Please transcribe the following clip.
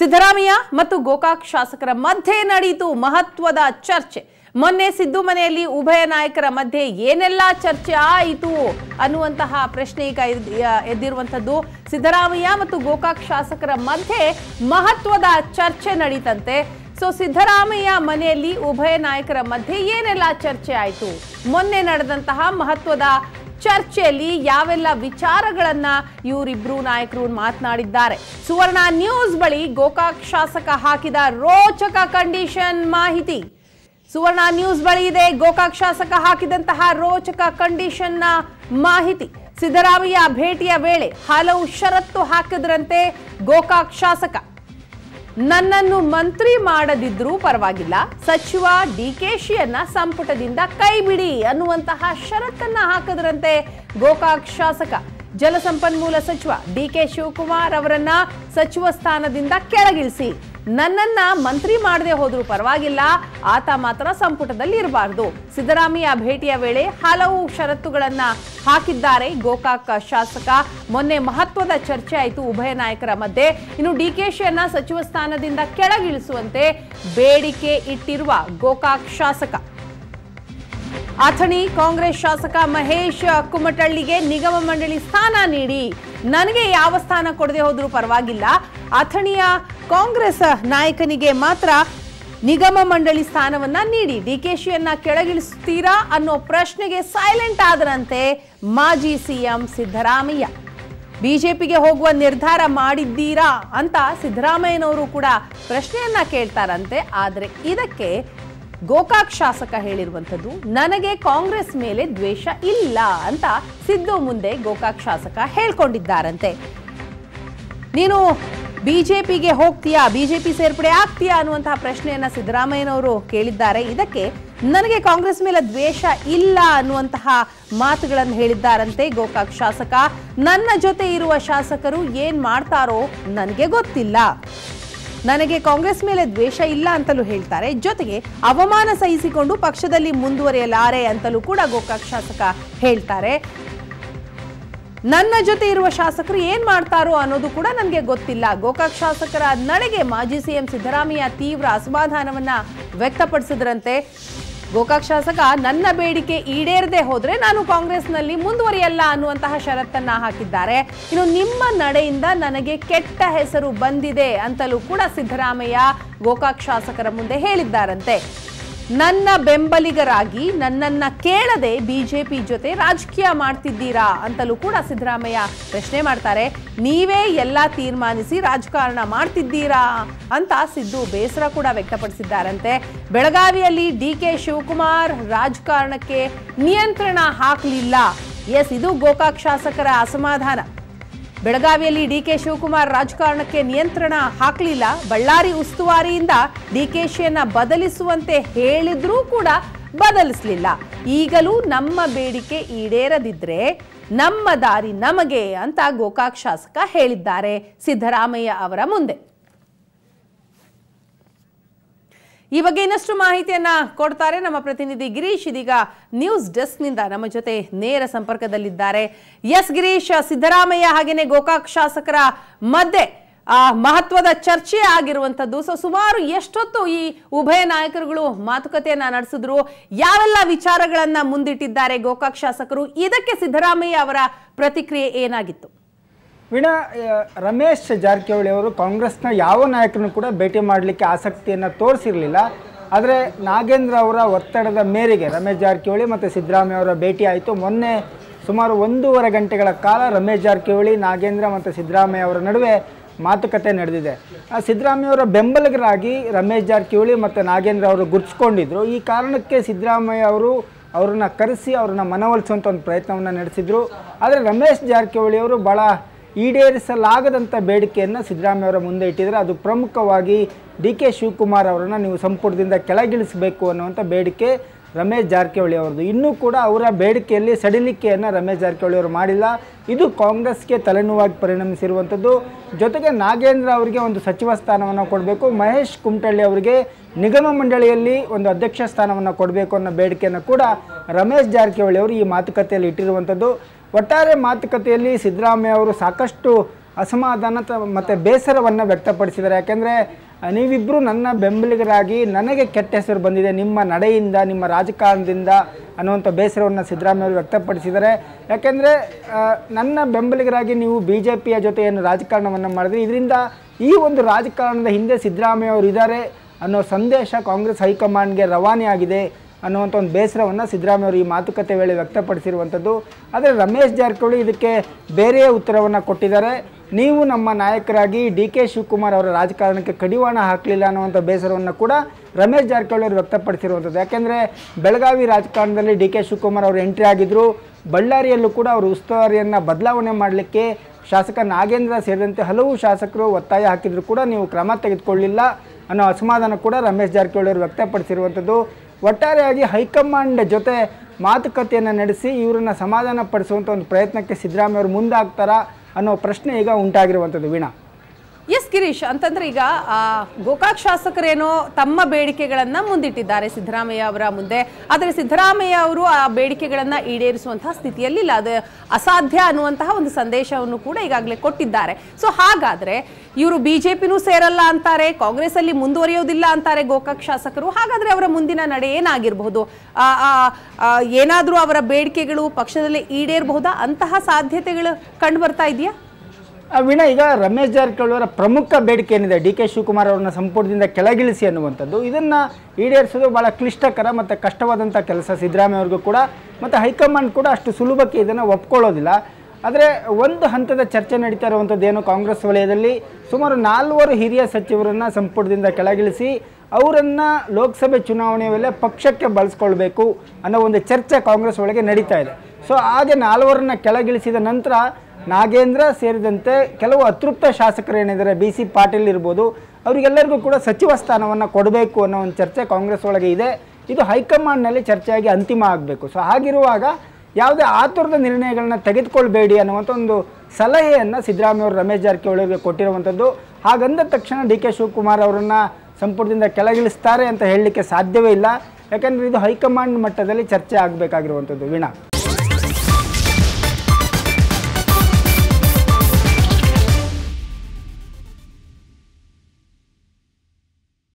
ಸಿದ್ದರಾಮಯ್ಯ ಮತ್ತು ಗೋಕಾಕ್ ಶಾಸಕರ ಮಧ್ಯೆ ನಡೆಯಿತು ಮಹತ್ವದ ಚರ್ಚೆ ಮೊನ್ನೆ ಸಿದ್ದು ಮನೆಯಲ್ಲಿ ಉಭಯ ನಾಯಕರ ಮಧ್ಯೆ ಏನೆಲ್ಲ ಚರ್ಚೆ ಆಯಿತು ಅನ್ನುವಂತಹ ಪ್ರಶ್ನೆ ಈಗ ಎದ್- ಎದ್ದಿರುವಂಥದ್ದು ಸಿದ್ದರಾಮಯ್ಯ ಮತ್ತು ಗೋಕಾಕ್ ಶಾಸಕರ ಮಧ್ಯೆ ಮಹತ್ವದ ಚರ್ಚೆ ನಡೀತಂತೆ ಸೊ ಸಿದ್ದರಾಮಯ್ಯ ಮನೆಯಲ್ಲಿ ಉಭಯ ನಾಯಕರ ಮಧ್ಯೆ ಏನೆಲ್ಲ ಚರ್ಚೆ ಆಯಿತು ಮೊನ್ನೆ ನಡೆದಂತಹ ಮಹತ್ವದ ಚರ್ಚೆಯಲ್ಲಿ ಯಾವೆಲ್ಲ ವಿಚಾರಗಳನ್ನ ಇವರಿಬ್ರು ನಾಯಕರು ಮಾತನಾಡಿದ್ದಾರೆ ಸುವರ್ಣ ನ್ಯೂಸ್ ಬಳಿ ಗೋಕಾಕ್ ಶಾಸಕ ಹಾಕಿದ ರೋಚಕ ಕಂಡೀಷನ್ ಮಾಹಿತಿ ಸುವರ್ಣ ನ್ಯೂಸ್ ಬಳಿ ಇದೆ ಗೋಕಾಕ್ ಶಾಸಕ ಹಾಕಿದಂತಹ ರೋಚಕ ಕಂಡೀಷನ್ನ ಮಾಹಿತಿ ಸಿದ್ದರಾಮಯ್ಯ ಭೇಟಿಯ ವೇಳೆ ಹಲವು ಷರತ್ತು ಹಾಕಿದ್ರಂತೆ ಗೋಕಾಕ್ ಶಾಸಕ ನನ್ನನ್ನು ಮಂತ್ರಿ ಮಾಡದಿದ್ರೂ ಪರವಾಗಿಲ್ಲ ಸಚಿವ ಡಿಕೆಶಿಯನ್ನ ಸಂಪುಟದಿಂದ ಕೈಬಿಡಿ ಅನ್ನುವಂತಹ ಷರತ್ತನ್ನ ಹಾಕಿದ್ರಂತೆ ಗೋಕಾಕ್ ಶಾಸಕ ಜಲಸಂಪನ್ಮೂಲ ಸಚಿವ ಡಿಕೆ ಶಿವಕುಮಾರ್ ಅವರನ್ನ ಸಚಿವ ಸ್ಥಾನದಿಂದ ಕೆಳಗಿಳಿಸಿ ನನ್ನನ್ನ ಮಂತ್ರಿ ಮಾಡದೆ ಹೋದ್ರೂ ಪರವಾಗಿಲ್ಲ ಆತ ಮಾತ್ರ ಸಂಪುಟದಲ್ಲಿ ಇರಬಾರ್ದು ಸಿದ್ದರಾಮಯ್ಯ ಭೇಟಿಯ ವೇಳೆ ಹಲವು ಷರತ್ತುಗಳನ್ನ ಹಾಕಿದ್ದಾರೆ ಗೋಕಾಕ್ ಶಾಸಕ ಮೊನ್ನೆ ಮಹತ್ವದ ಚರ್ಚೆ ಆಯಿತು ಉಭಯ ನಾಯಕರ ಮಧ್ಯೆ ಇನ್ನು ಡಿಕೆಶಿಯನ್ನ ಸಚಿವ ಸ್ಥಾನದಿಂದ ಕೆಳಗಿಳಿಸುವಂತೆ ಬೇಡಿಕೆ ಇಟ್ಟಿರುವ ಗೋಕಾಕ್ ಶಾಸಕ ಅಥಣಿ ಕಾಂಗ್ರೆಸ್ ಶಾಸಕ ಮಹೇಶ್ ಕುಮಟಳ್ಳಿಗೆ ನಿಗಮ ಮಂಡಳಿ ಸ್ಥಾನ ನೀಡಿ ನನಗೆ ಯಾವ ಸ್ಥಾನ ಕೊಡದೆ ಹೋದ್ರೂ ಪರವಾಗಿಲ್ಲ ಅಥಣಿಯ ಕಾಂಗ್ರೆಸ್ ನಾಯಕನಿಗೆ ಮಾತ್ರ ನಿಗಮ ಮಂಡಳಿ ಸ್ಥಾನವನ್ನ ನೀಡಿ ಡಿಕೆಶಿಯನ್ನ ಕೆಳಗಿಳಿಸ್ತೀರಾ ಅನ್ನೋ ಪ್ರಶ್ನೆಗೆ ಸೈಲೆಂಟ್ ಆದರಂತೆ ಮಾಜಿ ಸಿಎಂ ಸಿದ್ದರಾಮಯ್ಯ ಬಿಜೆಪಿಗೆ ಹೋಗುವ ನಿರ್ಧಾರ ಮಾಡಿದ್ದೀರಾ ಅಂತ ಸಿದ್ದರಾಮಯ್ಯನವರು ಕೂಡ ಪ್ರಶ್ನೆಯನ್ನ ಕೇಳ್ತಾರಂತೆ ಆದರೆ ಇದಕ್ಕೆ ಗೋಕಾಕ್ ಶಾಸಕ ಹೇಳಿರುವಂಥದ್ದು ನನಗೆ ಕಾಂಗ್ರೆಸ್ ಮೇಲೆ ದ್ವೇಷ ಇಲ್ಲ ಅಂತ ಸಿದ್ದು ಮುಂದೆ ಗೋಕಾಕ್ ಶಾಸಕ ಹೇಳ್ಕೊಂಡಿದ್ದಾರಂತೆ ನೀನು ಬಿಜೆಪಿಗೆ ಹೋಗ್ತೀಯಾ ಬಿಜೆಪಿ ಸೇರ್ಪಡೆ ಆಗ್ತೀಯಾ ಅನ್ನುವಂತಹ ಪ್ರಶ್ನೆಯನ್ನ ಸಿದ್ದರಾಮಯ್ಯನವರು ಕೇಳಿದ್ದಾರೆ ಇದಕ್ಕೆ ನನಗೆ ಕಾಂಗ್ರೆಸ್ ಮೇಲೆ ದ್ವೇಷ ಇಲ್ಲ ಅನ್ನುವಂತಹ ಮಾತುಗಳನ್ನು ಹೇಳಿದ್ದಾರಂತೆ ಗೋಕಾಕ್ ಶಾಸಕ ನನ್ನ ಜೊತೆ ಇರುವ ಶಾಸಕರು ಏನ್ ಮಾಡ್ತಾರೋ ನನಗೆ ಗೊತ್ತಿಲ್ಲ ನನಗೆ ಕಾಂಗ್ರೆಸ್ ಮೇಲೆ ದ್ವೇಷ ಇಲ್ಲ ಅಂತಲೂ ಹೇಳ್ತಾರೆ ಜೊತೆಗೆ ಅವಮಾನ ಸಹಿಸಿಕೊಂಡು ಪಕ್ಷದಲ್ಲಿ ಮುಂದುವರಿಯಲಾರೆ ಅಂತಲೂ ಕೂಡ ಗೋಕಾಕ್ ಶಾಸಕ ಹೇಳ್ತಾರೆ ನನ್ನ ಜೊತೆ ಇರುವ ಶಾಸಕರು ಏನ್ ಮಾಡ್ತಾರೋ ಅನ್ನೋದು ಕೂಡ ನನಗೆ ಗೊತ್ತಿಲ್ಲ ಗೋಕಾಕ್ ಶಾಸಕರ ನಡೆಗೆ ಮಾಜಿ ಸಿಎಂ ಸಿದ್ದರಾಮಯ್ಯ ತೀವ್ರ ಅಸಮಾಧಾನವನ್ನ ವ್ಯಕ್ತಪಡಿಸಿದ್ರಂತೆ ಗೋಕಾಕ್ ಶಾಸಕ ನನ್ನ ಬೇಡಿಕೆ ಈಡೇರದೆ ಹೋದ್ರೆ ನಾನು ಕಾಂಗ್ರೆಸ್ನಲ್ಲಿ ಮುಂದುವರಿಯಲ್ಲ ಅನ್ನುವಂತಹ ಷರತ್ತನ್ನ ಹಾಕಿದ್ದಾರೆ ಇನ್ನು ನಿಮ್ಮ ನಡೆಯಿಂದ ನನಗೆ ಕೆಟ್ಟ ಹೆಸರು ಬಂದಿದೆ ಅಂತಲೂ ಕೂಡ ಸಿದ್ದರಾಮಯ್ಯ ಗೋಕಾಕ್ ಶಾಸಕರ ಮುಂದೆ ಹೇಳಿದ್ದಾರಂತೆ ನನ್ನ ಬೆಂಬಲಿಗರಾಗಿ ನನ್ನನ್ನ ಕೇಳದೆ ಬಿಜೆಪಿ ಜೊತೆ ರಾಜಕೀಯ ಮಾಡ್ತಿದ್ದೀರಾ ಅಂತಲೂ ಕೂಡ ಸಿದ್ದರಾಮಯ್ಯ ಪ್ರಶ್ನೆ ಮಾಡ್ತಾರೆ ನೀವೇ ಎಲ್ಲ ತೀರ್ಮಾನಿಸಿ ರಾಜಕಾರಣ ಮಾಡ್ತಿದ್ದೀರಾ ಅಂತ ಸಿದ್ದು ಬೇಸರ ಕೂಡ ವ್ಯಕ್ತಪಡಿಸಿದ್ದಾರಂತೆ ಬೆಳಗಾವಿಯಲ್ಲಿ ಡಿ ಕೆ ಶಿವಕುಮಾರ್ ರಾಜಕಾರಣಕ್ಕೆ ನಿಯಂತ್ರಣ ಹಾಕಲಿಲ್ಲ ಎಸ್ ಇದು ಗೋಕಾಕ್ ಶಾಸಕರ ಅಸಮಾಧಾನ ಬೆಳಗಾವಿಯಲ್ಲಿ ಡಿಕೆ ಶಿವಕುಮಾರ್ ರಾಜಕಾರಣಕ್ಕೆ ನಿಯಂತ್ರಣ ಹಾಕಲಿಲ್ಲ ಬಳ್ಳಾರಿ ಉಸ್ತುವಾರಿಯಿಂದ ಡಿಕೆಶಿಯನ್ನ ಬದಲಿಸುವಂತೆ ಹೇಳಿದ್ರೂ ಕೂಡ ಬದಲಿಸಲಿಲ್ಲ ಈಗಲೂ ನಮ್ಮ ಬೇಡಿಕೆ ಈಡೇರದಿದ್ರೆ ನಮ್ಮ ದಾರಿ ನಮಗೆ ಅಂತ ಗೋಕಾಕ್ ಶಾಸಕ ಹೇಳಿದ್ದಾರೆ ಸಿದ್ದರಾಮಯ್ಯ ಅವರ ಮುಂದೆ ಈ ಬಗ್ಗೆ ಇನ್ನಷ್ಟು ಮಾಹಿತಿಯನ್ನ ಕೊಡ್ತಾರೆ ನಮ್ಮ ಪ್ರತಿನಿಧಿ ಗಿರೀಶ್ ಇದೀಗ ನ್ಯೂಸ್ ಡೆಸ್ಕ್ನಿಂದ ನಮ್ಮ ಜೊತೆ ನೇರ ಸಂಪರ್ಕದಲ್ಲಿದ್ದಾರೆ ಎಸ್ ಗಿರೀಶ್ ಸಿದ್ದರಾಮಯ್ಯ ಹಾಗೇನೆ ಗೋಕಾಕ್ ಶಾಸಕರ ಮಧ್ಯೆ ಆ, ಮಹತ್ವದ ಚರ್ಚೆ ಆಗಿರುವಂತದ್ದು ಸೊ ಸುಮಾರು ಎಷ್ಟೊತ್ತು ಈ ಉಭಯ ನಾಯಕರುಗಳು ಮಾತುಕತೆಯನ್ನ ನಡೆಸಿದ್ರು ಯಾವೆಲ್ಲ ವಿಚಾರಗಳನ್ನ ಮುಂದಿಟ್ಟಿದ್ದಾರೆ ಗೋಕಾಕ್ ಶಾಸಕರು ಇದಕ್ಕೆ ಸಿದ್ದರಾಮಯ್ಯ ಅವರ ಪ್ರತಿಕ್ರಿಯೆ ಏನಾಗಿತ್ತು ವೀಣಾ ಆ, ರಮೇಶ್ ಜಾರಕಿಹೊಳಿ ಅವರು ಕಾಂಗ್ರೆಸ್ನ ಯಾವ ನಾಯಕರನ್ನು ಕೂಡ ಭೇಟಿ ಮಾಡಲಿಕ್ಕೆ ಆಸಕ್ತಿಯನ್ನು ತೋರಿಸಿರಲಿಲ್ಲ ಆದರೆ ನಾಗೇಂದ್ರ ಅವರ ಒತ್ತಡದ ಮೇರೆಗೆ ರಮೇಶ್ ಜಾರಕಿಹೊಳಿ ಮತ್ತು ಸಿದ್ದರಾಮಯ್ಯ ಅವರ ಭೇಟಿ ಆಯಿತು ಮೊನ್ನೆ ಸುಮಾರು ಒಂದೂವರೆ ಗಂಟೆಗಳ ಕಾಲ ರಮೇಶ್ ಜಾರಕಿಹೊಳಿ ನಾಗೇಂದ್ರ ಮತ್ತು ಸಿದ್ದರಾಮಯ್ಯ ಅವರ ನಡುವೆ ಮಾತುಕತೆ ನಡೆದಿದೆ ಆ ಸಿದ್ದರಾಮಯ್ಯ ಅವರ ಬೆಂಬಲಿಗರಾಗಿ ರಮೇಶ್ ಜಾರಕಿಹೊಳಿ ಮತ್ತು ನಾಗೇಂದ್ರ ಅವರು ಗುರ್ಸ್ಕೊಂಡಿದ್ರು ಈ ಕಾರಣಕ್ಕೆ ಸಿದ್ದರಾಮಯ್ಯ ಅವರು ಅವ್ರನ್ನ ಕರೆಸಿ ಅವ್ರನ್ನ ಮನವೊಲಿಸುವಂಥ ಒಂದು ಪ್ರಯತ್ನವನ್ನು ನಡೆಸಿದ್ರು ಆದರೆ ರಮೇಶ್ ಜಾರಕಿಹೊಳಿ ಅವರು ಭಾಳ ಈಡೇರಿಸಲಾಗದಂಥ ಬೇಡಿಕೆಯನ್ನು ಸಿದ್ದರಾಮಯ್ಯ ಅವರ ಮುಂದೆ ಇಟ್ಟಿದ್ದಾರೆ ಅದು ಪ್ರಮುಖವಾಗಿ ಡಿ ಕೆ ಶಿವಕುಮಾರ್ ಅವರನ್ನು ನೀವು ಸಂಪುಟದಿಂದ ಕೆಳಗಿಳಿಸಬೇಕು ಅನ್ನುವಂಥ ಬೇಡಿಕೆ ರಮೇಶ್ ಜಾರಕಿಹೊಳಿ ಅವರದು ಇನ್ನೂ ಕೂಡ ಅವರ ಬೇಡಿಕೆಯಲ್ಲಿ ಸಡಿಲಿಕೆಯನ್ನು ರಮೇಶ್ ಜಾರಕಿಹೊಳಿ ಅವರು ಮಾಡಿಲ್ಲ ಇದು ಕಾಂಗ್ರೆಸ್ಗೆ ತಲೆನೋವಾಗಿ ಪರಿಣಮಿಸಿರುವಂಥದ್ದು ಜೊತೆಗೆ ನಾಗೇಂದ್ರ ಅವರಿಗೆ ಒಂದು ಸಚಿವ ಸ್ಥಾನವನ್ನು ಕೊಡಬೇಕು ಮಹೇಶ್ ಕುಮಟಳ್ಳಿ ಅವರಿಗೆ ನಿಗಮ ಮಂಡಳಿಯಲ್ಲಿ ಒಂದು ಅಧ್ಯಕ್ಷ ಸ್ಥಾನವನ್ನು ಕೊಡಬೇಕು ಅನ್ನೋ ಬೇಡಿಕೆಯನ್ನು ಕೂಡ ರಮೇಶ್ ಜಾರಕಿಹೊಳಿ ಅವರು ಈ ಮಾತುಕತೆಯಲ್ಲಿ ಇಟ್ಟಿರುವಂಥದ್ದು ಒಟ್ಟಾರೆ ಮಾತುಕತೆಯಲ್ಲಿ ಸಿದ್ದರಾಮಯ್ಯ ಅವರು ಸಾಕಷ್ಟು ಅಸಮಾಧಾನ ತ- ಮತ್ತು ಬೇಸರವನ್ನು ವ್ಯಕ್ತಪಡಿಸಿದ್ದಾರೆ ಯಾಕೆಂದರೆ ನೀವಿಬ್ಬರು ನನ್ನ ಬೆಂಬಲಿಗರಾಗಿ ನನಗೆ ಕೆಟ್ಟ ಹೆಸರು ಬಂದಿದೆ ನಿಮ್ಮ ನಡೆಯಿಂದ ನಿಮ್ಮ ರಾಜಕಾರಣದಿಂದ ಅನ್ನುವಂಥ ಬೇಸರವನ್ನು ಸಿದ್ದರಾಮಯ್ಯ ಅವರು ವ್ಯಕ್ತಪಡಿಸಿದ್ದಾರೆ ಯಾಕೆಂದರೆ ನನ್ನ ಬೆಂಬಲಿಗರಾಗಿ ನೀವು ಬಿ ಜೆ ಪಿಯ ಜೊತೆ ಏನು ರಾಜಕಾರಣವನ್ನು ಮಾಡಿದ್ರಿ ಇದರಿಂದ ಈ ಒಂದು ರಾಜಕಾರಣದ ಹಿಂದೆ ಸಿದ್ದರಾಮಯ್ಯ ಅವರು ಇದ್ದಾರೆ ಅನ್ನೋ ಸಂದೇಶ ಕಾಂಗ್ರೆಸ್ ಹೈಕಮಾಂಡ್ಗೆ ರವಾನೆ ಆಗಿದೆ ಅನ್ನುವಂಥ ಒಂದು ಬೇಸರವನ್ನು ಸಿದ್ದರಾಮಯ್ಯ ಅವರು ಈ ಮಾತುಕತೆ ವೇಳೆ ವ್ಯಕ್ತಪಡಿಸಿರುವಂಥದ್ದು ಆದರೆ ರಮೇಶ್ ಜಾರಕಿಹೊಳಿ ಇದಕ್ಕೆ ಬೇರೆಯೇ ಉತ್ತರವನ್ನು ಕೊಟ್ಟಿದ್ದಾರೆ ನೀವು ನಮ್ಮ ನಾಯಕರಾಗಿ ಡಿ ಕೆ ಶಿವಕುಮಾರ್ ಅವರ ರಾಜಕಾರಣಕ್ಕೆ ಕಡಿವಾಣ ಹಾಕಲಿಲ್ಲ ಅನ್ನುವಂಥ ಬೇಸರವನ್ನು ಕೂಡ ರಮೇಶ್ ಜಾರಕಿಹೊಳಿ ಅವರು ವ್ಯಕ್ತಪಡಿಸಿರುವಂಥದ್ದು ಯಾಕೆಂದರೆ ಬೆಳಗಾವಿ ರಾಜಕಾರಣದಲ್ಲಿ ಡಿ ಕೆ ಶಿವಕುಮಾರ್ ಅವರು ಎಂಟ್ರಿ ಆಗಿದ್ದರು ಬಳ್ಳಾರಿಯಲ್ಲೂ ಕೂಡ ಅವರು ಉಸ್ತುವಾರಿಯನ್ನು ಬದಲಾವಣೆ ಮಾಡಲಿಕ್ಕೆ ಶಾಸಕ ನಾಗೇಂದ್ರ ಸೇರಿದಂತೆ ಹಲವು ಶಾಸಕರು ಒತ್ತಾಯ ಹಾಕಿದ್ರು ಕೂಡ ನೀವು ಕ್ರಮ ತೆಗೆದುಕೊಳ್ಳಿಲ್ಲ ಅನ್ನೋ ಅಸಮಾಧಾನ ಕೂಡ ರಮೇಶ್ ಜಾರಕಿಹೊಳಿ ಅವರು ವ್ಯಕ್ತಪಡಿಸಿರುವಂಥದ್ದು ಒಟ್ಟಾರೆಯಾಗಿ ಹೈಕಮಾಂಡ್ ಜೊತೆ ಮಾತುಕತೆಯನ್ನು ನಡೆಸಿ ಇವರನ್ನು ಸಮಾಧಾನ ಪಡಿಸುವಂಥ ಒಂದು ಪ್ರಯತ್ನಕ್ಕೆ ಸಿದ್ದರಾಮಯ್ಯ ಅವರು ಮುಂದಾಗ್ತಾರಾ ಅನ್ನೋ ಪ್ರಶ್ನೆ ಈಗ ಉಂಟಾಗಿರುವಂಥದ್ದು ವೀಣಾ ಎಸ್ ಗಿರೀಶ್ ಅಂತಂದ್ರೆ ಈಗ ಆ, ಗೋಕಾಕ್ ಶಾಸಕರೇನೋ ತಮ್ಮ ಬೇಡಿಕೆಗಳನ್ನ ಮುಂದಿಟ್ಟಿದ್ದಾರೆ ಸಿದ್ದರಾಮಯ್ಯ ಅವರ ಮುಂದೆ ಆದರೆ ಸಿದ್ದರಾಮಯ್ಯ ಅವರು ಆ ಬೇಡಿಕೆಗಳನ್ನ ಈಡೇರಿಸುವಂತಹ ಸ್ಥಿತಿಯಲ್ಲಿ ಅದು ಅಸಾಧ್ಯ ಅನ್ನುವಂತಹ ಒಂದು ಸಂದೇಶವನ್ನು ಕೂಡ ಈಗಾಗಲೇ ಕೊಟ್ಟಿದ್ದಾರೆ ಸೊ ಹಾಗಾದ್ರೆ ಇವರು ಬಿಜೆಪಿನೂ ಸೇರಲ್ಲ ಅಂತಾರೆ ಕಾಂಗ್ರೆಸ್ ಅಲ್ಲಿ ಮುಂದುವರಿಯೋದಿಲ್ಲ ಅಂತಾರೆ ಗೋಕಾಕ್ ಶಾಸಕರು ಹಾಗಾದ್ರೆ ಅವರ ಮುಂದಿನ ನಡೆ ಏನಾಗಿರಬಹುದು ಏನಾದರೂ ಅವರ ಬೇಡಿಕೆಗಳು ಪಕ್ಷದಲ್ಲಿ ಈಡೇರಬಹುದಾ ಅಂತಹ ಸಾಧ್ಯತೆಗಳು ಕಂಡು ಬರ್ತಾ ಇದೆಯಾ ಆ, ವೀಣಾ ಈಗ ರಮೇಶ್ ಜಾರಕಿಹೊಳಿ ಅವರ ಪ್ರಮುಖ ಬೇಡಿಕೆ ಏನಿದೆ ಡಿ ಕೆ ಶಿವಕುಮಾರ್ ಅವರನ್ನ ಸಂಪುಟದಿಂದ ಕೆಳಗಿಳಿಸಿ ಅನ್ನುವಂಥದ್ದು ಇದನ್ನು ಈಡೇರಿಸೋದು ಭಾಳ ಕ್ಲಿಷ್ಟಕರ ಮತ್ತು ಕಷ್ಟವಾದಂಥ ಕೆಲಸ ಸಿದ್ದರಾಮಯ್ಯ ಅವ್ರಿಗೂ ಕೂಡ ಮತ್ತು ಹೈಕಮಾಂಡ್ ಕೂಡ ಅಷ್ಟು ಸುಲಭಕ್ಕೆ ಇದನ್ನು ಒಪ್ಕೊಳ್ಳೋದಿಲ್ಲ ಆದರೆ ಒಂದು ಹಂತದ ಚರ್ಚೆ ನಡೀತಾ ಇರುವಂಥದ್ದು ಏನು ಕಾಂಗ್ರೆಸ್ ವಲಯದಲ್ಲಿ ಸುಮಾರು ನಾಲ್ವರು ಹಿರಿಯ ಸಚಿವರನ್ನು ಸಂಪುಟದಿಂದ ಕೆಳಗಿಳಿಸಿ ಅವರನ್ನು ಲೋಕಸಭೆ ಚುನಾವಣೆ ವೇಳೆ ಪಕ್ಷಕ್ಕೆ ಬಳಸ್ಕೊಳ್ಬೇಕು ಅನ್ನೋ ಒಂದು ಚರ್ಚೆ ಕಾಂಗ್ರೆಸ್ ಒಳಗೆ ನಡೀತಾ ಇದೆ ಸೊ ಹಾಗೆ ನಾಲ್ವರನ್ನ ಕೆಳಗಿಳಿಸಿದ ನಂತರ ನಾಗೇಂದ್ರ ಸೇರಿದಂತೆ ಕೆಲವು ಅತೃಪ್ತ ಶಾಸಕರು ಏನಿದ್ದಾರೆ ಬಿ ಸಿ ಪಾಟೀಲ್ ಇರ್ಬೋದು ಅವರಿಗೆಲ್ಲರಿಗೂ ಕೂಡ ಸಚಿವ ಸ್ಥಾನವನ್ನು ಕೊಡಬೇಕು ಅನ್ನೋ ಒಂದು ಚರ್ಚೆ ಕಾಂಗ್ರೆಸ್ ಒಳಗೆ ಇದೆ ಇದು ಹೈಕಮಾಂಡ್ನಲ್ಲಿ ಚರ್ಚೆಯಾಗಿ ಅಂತಿಮ ಆಗಬೇಕು ಸೊ ಹಾಗಿರುವಾಗ ಯಾವುದೇ ಆತುರದ ನಿರ್ಣಯಗಳನ್ನ ತೆಗೆದುಕೊಳ್ಬೇಡಿ ಅನ್ನುವಂಥ ಒಂದು ಸಲಹೆಯನ್ನು ಸಿದ್ದರಾಮಯ್ಯ ಅವರು ರಮೇಶ್ ಜಾರಕಿಹೊಳಿ ಅವರಿಗೆ ಕೊಟ್ಟಿರುವಂಥದ್ದು ಹಾಗಂದ ತಕ್ಷಣ ಡಿ ಕೆ ಶಿವಕುಮಾರ್ ಅವರನ್ನು ಸಂಪುಟದಿಂದ ಕೆಳಗಿಳಿಸ್ತಾರೆ ಅಂತ ಹೇಳಲಿಕ್ಕೆ ಸಾಧ್ಯವೇ ಇಲ್ಲ ಯಾಕಂದರೆ ಇದು ಹೈಕಮಾಂಡ್ ಮಟ್ಟದಲ್ಲಿ ಚರ್ಚೆ ಆಗಬೇಕಾಗಿರುವಂಥದ್ದು ವೀಣಾ